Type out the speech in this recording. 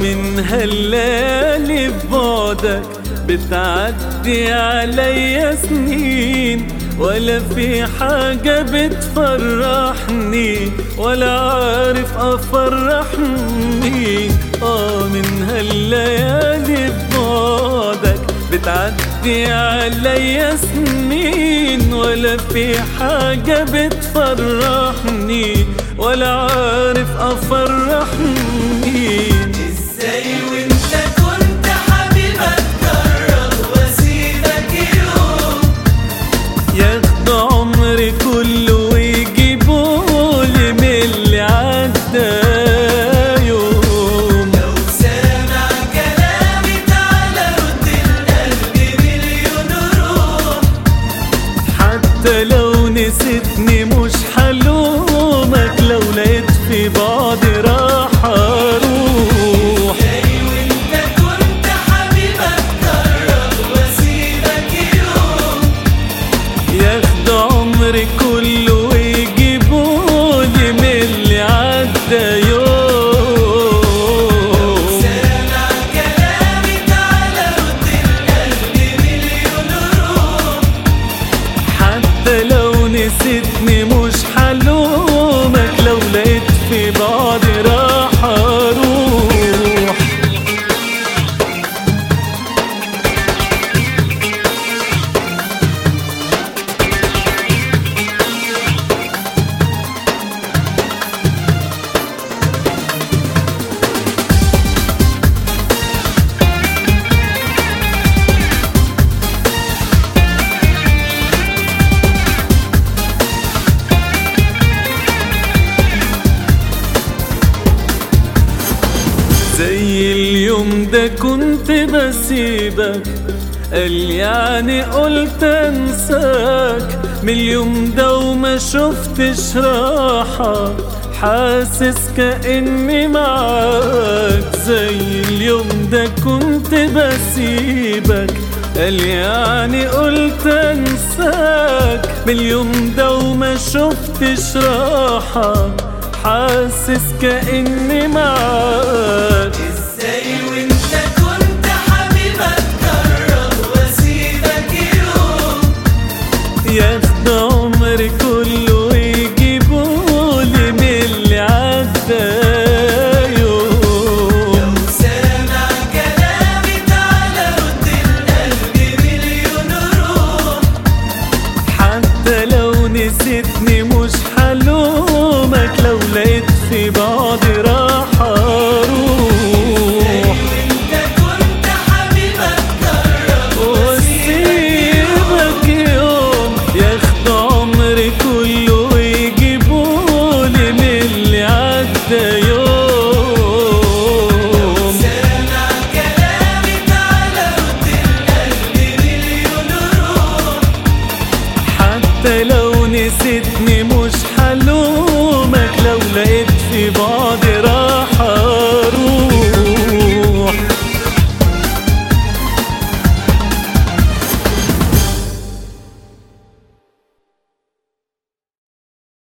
من هالليالي ببعدك بتعدي عليا سنين ولا في حاجة بتفرحني ولا عارف أفرح مين آه من هالليالي ببعدك بتعدي عليا سنين ولا في حاجة بتفرحني ولا عارف أفرح مين ازاي وانت كنت حبيب اتكرر واسيبك يوم ياخدوا عمري كله ويجيبولي من اللي عدى يوم لو سامع كلامي تعالى رد القلب مليون روح حتى لو نسيتني مش حلومك لو لقيت في بعضي راح اروح ازاي وانت كنت حبيب اتكرر واسيبك يوم ياخدوا عمري كله ويجيبولي من اللي عدى يوم سامع كلامي تعالى رد القلب مليون روح حتى لو نسيتني مش حلومك لو لقيت في بعضي راح اروح زي اليوم ده كنت بسيبك قال يعني قلت انساك من اليوم ده وما شفتش راحة حاسس كأني معاك زي اليوم ده كنت بسيبك قال يعني قلت انساك من اليوم ده وما شفتش راحة حاسس كأني معاك ازاي وانت كنت حبيب اتكرر واسيبك يوم ياخد عمري كله ويجيبولي من اللي عدى يوم لو سامع كلامي تعالى رد القلب مليون روح حتى لو نسيتني مش حلومك لو لقيت في بعضي راح اروح انت كنت حبيب اتكرر واسيبك يوم ياخد عمري كله ويجيبولي من اللي عدى يوم سامع كلامي تعالى رد القلب مليون روح حتى لو نسيتني